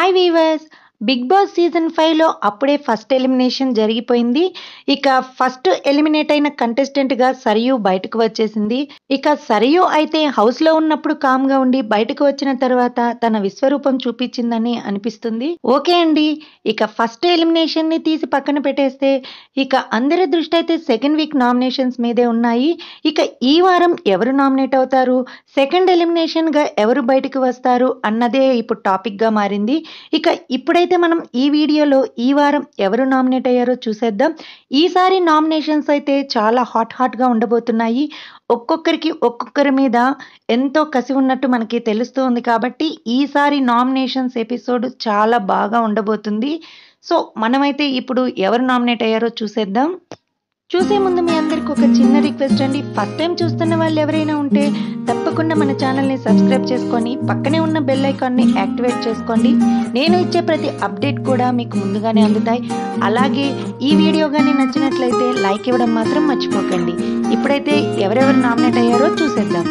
hi viewers Bigg Boss season ఫైవ్లో అప్పుడే first elimination జరిగిపోయింది ఇక ఫస్ట్ ఎలిమినేట్ అయిన కంటెస్టెంట్గా సరియు బయటకు వచ్చేసింది ఇక సరియు అయితే హౌస్లో ఉన్నప్పుడు కామ్గా ఉండి బయటకు వచ్చిన తర్వాత తన విశ్వరూపం చూపించిందని అనిపిస్తుంది ఓకే అండి ఇక ఫస్ట్ ఎలిమినేషన్ని తీసి పక్కన పెట్టేస్తే ఇక అందరి దృష్టి అయితే సెకండ్ వీక్ నామినేషన్స్ మీదే ఉన్నాయి ఇక ఈ వారం ఎవరు నామినేట్ అవుతారు సెకండ్ ఎలిమినేషన్గా ఎవరు బయటకు వస్తారు అన్నదే ఇప్పుడు టాపిక్గా మారింది ఇక ఇప్పుడైతే మనం ఈ వీడియోలో ఈ వారం ఎవరు నామినేట్ అయ్యారో చూసేద్దాం ఈసారి నామినేషన్స్ అయితే చాలా హాట్ హాట్గా ఉండబోతున్నాయి ఒక్కొక్కరికి ఒక్కొక్కరి మీద ఎంతో కసి ఉన్నట్టు మనకి తెలుస్తుంది కాబట్టి ఈసారి నామినేషన్స్ ఎపిసోడ్ చాలా బాగా ఉండబోతుంది సో మనమైతే ఇప్పుడు ఎవరు నామినేట్ అయ్యారో చూసేద్దాం చూసే ముందు మీ అందరికి ఒక చిన్న రిక్వెస్ట్ అండి ఫస్ట్ టైం చూస్తున్న వాళ్ళు ఎవరైనా ఉంటే తప్పకుండా మన ఛానల్ని సబ్స్క్రైబ్ చేసుకొని పక్కనే ఉన్న బెల్ ఐకాన్ని యాక్టివేట్ చేసుకోండి నేను ఇచ్చే ప్రతి అప్డేట్ కూడా మీకు ముందుగానే అందుతాయి అలాగే ఈ వీడియో కానీ నచ్చినట్లయితే లైక్ ఇవ్వడం మాత్రం మర్చిపోకండి ఇప్పుడైతే ఎవరెవరు నామినేట్ అయ్యారో చూసేద్దాం